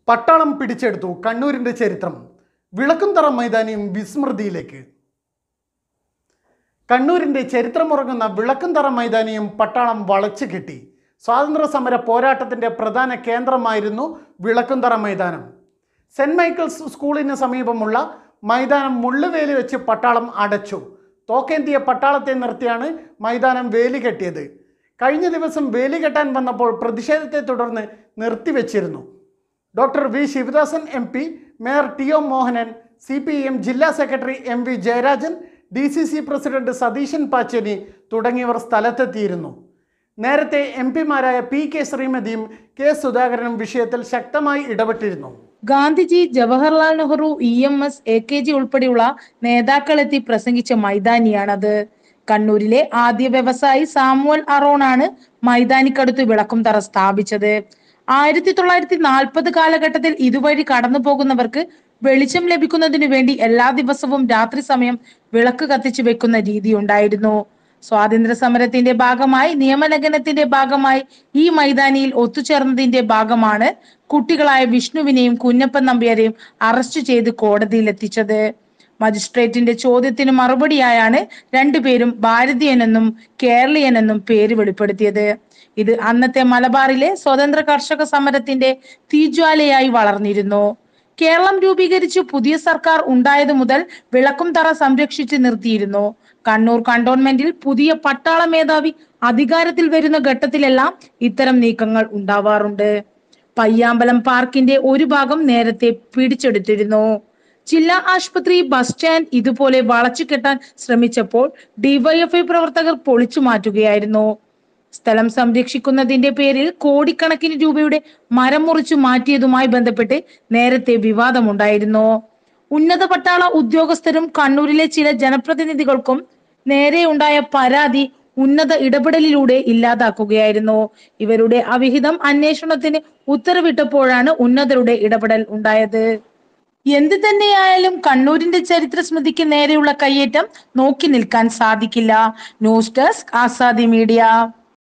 പട്ടാളം പിടിച്ചെടുത്തു കണ്ണൂരിന്റെ ചരിത്രം വിളക്കുംതറ മൈതാനിയും വിസ്മൃതിയിലേക്ക് കണ്ണൂരിന്റെ ചരിത്രമുറങ്ങുന്ന വിളക്കുംതറ മൈതാനിയും പട്ടാളം വളച്ചു കെട്ടി സ്വാതന്ത്ര്യ സമര പോരാട്ടത്തിന്റെ പ്രധാന കേന്ദ്രമായിരുന്നു വിളക്കുംതറ മൈതാനം സെന്റ് മൈക്കിൾസ് സ്കൂളിന് സമീപമുള്ള മൈതാനം മുള്ളുവേലി വെച്ച് പട്ടാളം അടച്ചു തോക്കേന്തിയ പട്ടാളത്തെ നിർത്തിയാണ് മൈതാനം വേലി കെട്ടിയത് കഴിഞ്ഞ ദിവസം വേലി കെട്ടാൻ വന്നപ്പോൾ പ്രതിഷേധത്തെ തുടർന്ന് നിർത്തിവെച്ചിരുന്നു doctor V Sivadasan M P mayor T O Mohanan C P M ജില്ലാ secretary M V Jayarajan D C C president Satheesan Pacheni തുടങ്ങിയവർ സ്ഥലത്തെത്തിയിരുന്നു നേരത്തെ എം പിമാരായ പി കെ ശ്രീമതിയും കെ സുധാകരനും വിഷയത്തിൽ ശക്തമായി ഇടപെട്ടിരുന്നു Gandhiji Jawaharlal Nehru E M S A K G ഉൾപ്പെടെയുള്ള നേതാക്കളെത്തി പ്രസംഗിച്ച മൈതാനിയാണത് കണ്ണൂരിലെ ആദ്യ വ്യവസായി സാമുവൽ അറോണാണ് മൈതാനിക്കടുത്ത് വിളക്കും തറ സ്ഥാപിച്ചത് ആയിരത്തി തൊള്ളായിരത്തി നാൽപ്പത് കാലഘട്ടത്തിൽ ഇതുവഴി കടന്നു പോകുന്നവർക്ക് വെളിച്ചം ലഭിക്കുന്നതിനു വേണ്ടി എല്ലാ ദിവസവും രാത്രി സമയം വിളക്ക് കത്തിച്ചു വെക്കുന്ന രീതി ഉണ്ടായിരുന്നു സ്വാതന്ത്ര്യ സമരത്തിന്റെ ഭാഗമായി നിയമലംഘനത്തിന്റെ ഭാഗമായി ഈ മൈതാനിയിൽ ഒത്തുചേർന്നതിന്റെ ഭാഗമാണ് കുട്ടികളായ വിഷ്ണുവിനെയും കുഞ്ഞപ്പൻ നമ്പ്യാരെയും അറസ്റ്റ് ചെയ്ത് കോടതിയിൽ എത്തിച്ചത് മജിസ്ട്രേറ്റിന്റെ ചോദ്യത്തിന് മറുപടിയായാണ് രണ്ടുപേരും ഭാരതീയനെന്നും കേരളീയനെന്നും പേര് വെളിപ്പെടുത്തിയത് ഇത് അന്നത്തെ മലബാറിലെ സ്വതന്ത്ര കർഷക സമരത്തിന്റെ തീജ്വാലയായി വളർന്നിരുന്നു കേരളം രൂപീകരിച്ച് പുതിയ സർക്കാർ ഉണ്ടായതു മുതൽ വിളക്കും തറ സംരക്ഷിച്ച് നിർത്തിയിരുന്നു കണ്ണൂർ കണ്ടോൺമെന്റിൽ പുതിയ പട്ടാള മേധാവി അധികാരത്തിൽ വരുന്ന ഘട്ടത്തിലെല്ലാം ഇത്തരം നീക്കങ്ങൾ ഉണ്ടാവാറുണ്ട് പയ്യാമ്പലം പാർക്കിന്റെ ഒരു ഭാഗം നേരത്തെ പിടിച്ചെടുത്തിരുന്നു ജില്ലാ ആശുപത്രി ബസ് സ്റ്റാൻഡ് ഇതുപോലെ വളച്ചു കെട്ടാൻ ശ്രമിച്ചപ്പോൾ ഡിവൈഎഫ്ഐ പ്രവർത്തകർ പൊളിച്ചു മാറ്റുകയായിരുന്നു സ്ഥലം സംരക്ഷിക്കുന്നതിന്റെ പേരിൽ കോടിക്കണക്കിന് രൂപയുടെ മരം മുറിച്ചു മാറ്റിയതുമായി ബന്ധപ്പെട്ട് നേരത്തെ വിവാദമുണ്ടായിരുന്നു ഉന്നത പട്ടാള ഉദ്യോഗസ്ഥരും കണ്ണൂരിലെ ചില ജനപ്രതിനിധികൾക്കും നേരെ ഉണ്ടായ പരാതി ഉന്നത ഇടപെടലിലൂടെ ഇല്ലാതാക്കുകയായിരുന്നു ഇവരുടെ അവിഹിതം അന്വേഷണത്തിന് ഉത്തരവിട്ടപ്പോഴാണ് ഉന്നതരുടെ ഇടപെടൽ ഉണ്ടായത് എന്ത് തന്നെയായാലും കണ്ണൂരിന്റെ ചരിത്ര സ്മൃതിക്ക് നേരെയുള്ള കയ്യേറ്റം നോക്കി നിൽക്കാൻ സാധിക്കില്ല ന്യൂസ് ഡെസ്ക് ആസാദി മീഡിയ